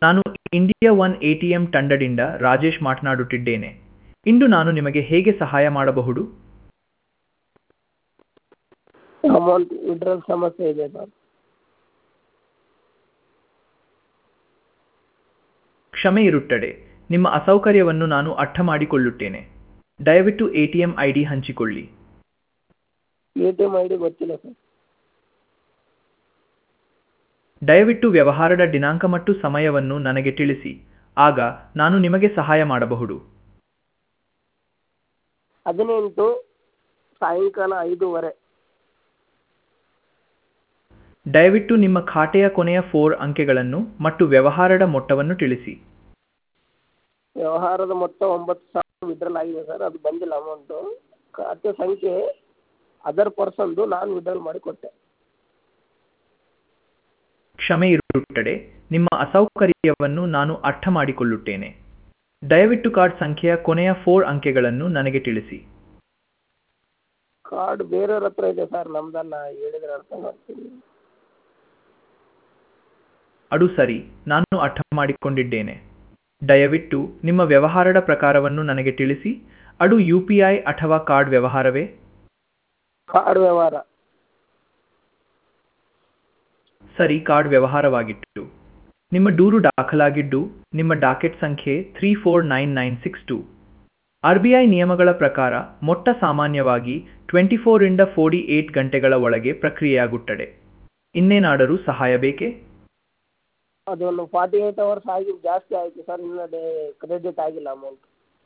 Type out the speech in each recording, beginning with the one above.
ನಾನು India one A T M ತಂಡದಿಂದ ರಾಜೇಶ್ ಮಾತನಾಡುತ್ತಿದ್ದೇನೆ ಇಂದು ನಾನು ನಿಮಗೆ ಹೇಗೆ ಸಹಾಯ ಮಾಡಬಹುದು ಅಮೌಂಟ್ ವಿಡ್ರಾಲ್ ಸಮಸ್ಯೆ ಇದೆ ಸರ್ ಕ್ಷಮೆ ಇರುತ್ತದೆ ನಿಮ್ಮ ಅಸೌಕರ್ಯವನ್ನು ನಾನು ಅರ್ಥ ಮಾಡಿಕೊಳ್ಳುತ್ತೇನೆ ದಯವಿಟ್ಟು A T M I D ಹಂಚಿಕೊಳ್ಳಿ A T M I D ಗೊತ್ತಿಲ್ಲ ಸರ್ ದಯವಿಟ್ಟು ವ್ಯವಹಾರದ ದಿನಾಂಕ ಮತ್ತು ಸಮಯವನ್ನು ನನಗೆ ತಿಳಿಸಿ ಆಗ ನಾನು ನಿಮಗೆ ಸಹಾಯ ಮಾಡಬಹುದು ಹದಿನೆಂಟು ಸಾಯಂಕಾಲ ಐದೂವರೆ ದಯವಿಟ್ಟು ನಿಮ್ಮ ಖಾತೆಯ ಕೊನೆಯ ಫೋರ್ ಅಂಕೆಗಳನ್ನು ಮತ್ತು ವ್ಯವಹಾರದ ಮೊತ್ತವನ್ನು ತಿಳಿಸಿ ವ್ಯವಹಾರದ ಮೊತ್ತ ಒಂಬತ್ತು ಸಾವಿರ ವಿಡ್ರಾಲ್ ಆಗಿದೆ ಸರ್ ಅದು ಬಂದಿಲ್ಲ ಅಮೌಂಟು ಖಾತೆ ಸಂಖ್ಯೆ ಅದರ್ ಪರ್ಸನ್ದು ನಾನು ವಿಡ್ರಾಲ್ ಮಾಡಿ ಕೊಟ್ಟೆ ಕ್ಷಮೆ ಇರುತ್ತದೆ ನಿಮ್ಮ ಅಸೌಕರ್ಯವನ್ನು ನಾನು ಅರ್ಥ ಮಾಡಿಕೊಳ್ಳುತ್ತೇನೆ ದಯವಿಟ್ಟು ಕಾರ್ಡ್ ಸಂಖ್ಯೆಯ ಕೊನೆಯ ಫೋರ್ ಅಂಕೆಗಳನ್ನು ನನಗೆ ತಿಳಿಸಿ ಕಾರ್ಡ್ ಬೇರೆಯವ್ರ ಹತ್ರ ಇದೆ ಸರ್ ನಮ್ದಲ್ಲ ಹೇಳಿದ್ರೆ ಅರ್ಥ ಮಾಡ್ತೀನಿ ಅದು ಸರಿ ನಾನು ಅರ್ಥ ಮಾಡಿಕೊಂಡಿದ್ದೇನೆ ದಯವಿಟ್ಟು ನಿಮ್ಮ ವ್ಯವಹಾರದ ಪ್ರಕಾರವನ್ನು ನನಗೆ ತಿಳಿಸಿ ಅದು ಯು ಪಿ ಐ ಅಥವಾ ಕಾರ್ಡ್ ವ್ಯವಹಾರವೇ ಕಾರ್ಡ್ ವ್ಯವಹಾರ ಸರಿ ಕಾರ್ಡ್ ವ್ಯವಹಾರವಾಗಿತ್ತು ನಿಮ್ಮ ದೂರು ದಾಖಲಾಗಿದ್ದು ನಿಮ್ಮ ಡಾಕೆಟ್ ಸಂಖ್ಯೆ three four nine nine six two R B I ನಿಯಮಗಳ ಪ್ರಕಾರ ಮೊಟ್ಟ ಸಾಮಾನ್ಯವಾಗಿ ಟ್ವೆಂಟಿ ಫೋರಿಂದ ಫೋರ್ಟಿ ಏಟ್ ಗಂಟೆಗಳ ಒಳಗೆ ಪ್ರಕ್ರಿಯೆಯಾಗುತ್ತದೆ ಇನ್ನೇನಾದರೂ ಸಹಾಯ ಬೇಕೇ ಅದೊಂದು ಫಾರ್ಟಿ ಏಯ್ಟ್ ಅವರ್ಸ್ ಆಗಿ ಜಾಸ್ತಿ ಆಯಿತು ಸರ್ ಇನ್ನೂ ಡೇ ಕ್ರೆಡಿಟ್ ಆಗಿಲ್ಲ ಅಮೌಂಟ್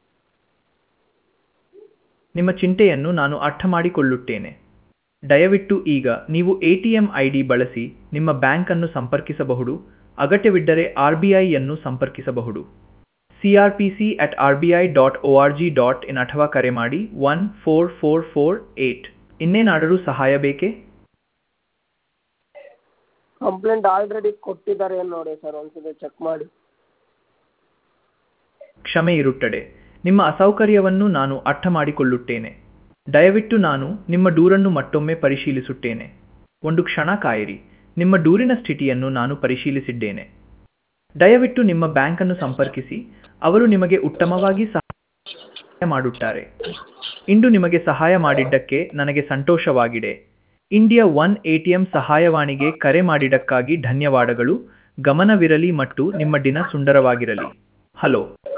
ನಿಮ್ಮ ಚಿಂತೆಯನ್ನು ನಾನು ಅರ್ಥ ಮಾಡಿಕೊಳ್ಳುತ್ತೇನೆ ದಯವಿಟ್ಟು ಈಗ ನೀವು A T M I D ಬಳಸಿ ನಿಮ್ಮ ಬ್ಯಾಂಕನ್ನು ಸಂಪರ್ಕಿಸಬಹುದು ಅಗತ್ಯವಿದ್ದರೆ ಆರ್ ಬಿ ಐಯನ್ನು ಸಂಪರ್ಕಿಸಬಹುದು C R P C at R B I dot O R G dot in ಅಥವಾ ಕರೆ ಮಾಡಿ one four four four eight ಇನ್ನೇನಾದರೂ ಸಹಾಯ ಬೇಕೇ ಕಂಪ್ಲೇಂಟ್ ಆಲ್ರೆಡಿ ಕೊಟ್ಟಿದ್ದಾರೆ ನೋಡಿ ಸರ್ ಒಂದ್ಸಲ ಚೆಕ್ ಮಾಡಿ ಕ್ಷಮೆ ಇರುತ್ತದೆ ನಿಮ್ಮ ಅಸೌಕರ್ಯವನ್ನು ನಾನು ಅರ್ಥ ಮಾಡಿಕೊಳ್ಳುತ್ತೇನೆ ದಯವಿಟ್ಟು ನಾನು ನಿಮ್ಮ ದೂರನ್ನು ಮತ್ತೊಮ್ಮೆ ಪರಿಶೀಲಿಸುತ್ತೇನೆ ಒಂದು ಕ್ಷಣ ಕಾಯಿರಿ ನಿಮ್ಮ ದೂರಿನ ಸ್ಥಿತಿಯನ್ನು ನಾನು ಪರಿಶೀಲಿಸಿದ್ದೇನೆ ದಯವಿಟ್ಟು ನಿಮ್ಮ ಬ್ಯಾಂಕನ್ನು ಸಂಪರ್ಕಿಸಿ ಅವರು ನಿಮಗೆ ಉತ್ತಮವಾಗಿ ಸಹಾಯ ಮಾಡುತ್ತಾರೆ ಇಂದು ನಿಮಗೆ ಸಹಾಯ ಮಾಡಿದ್ದಕ್ಕೆ ನನಗೆ ಸಂತೋಷವಾಗಿದೆ ಇಂಡಿಯಾ ಒನ್ ಎಟಿಎಂ ಸಹಾಯವಾಣಿಗೆ ಕರೆ ಮಾಡಿದ್ದಕ್ಕಾಗಿ ಧನ್ಯವಾದಗಳು ಗಮನವಿರಲಿ ಮತ್ತು ನಿಮ್ಮ ದಿನ ಸುಂದರವಾಗಿರಲಿ ಹಲೋ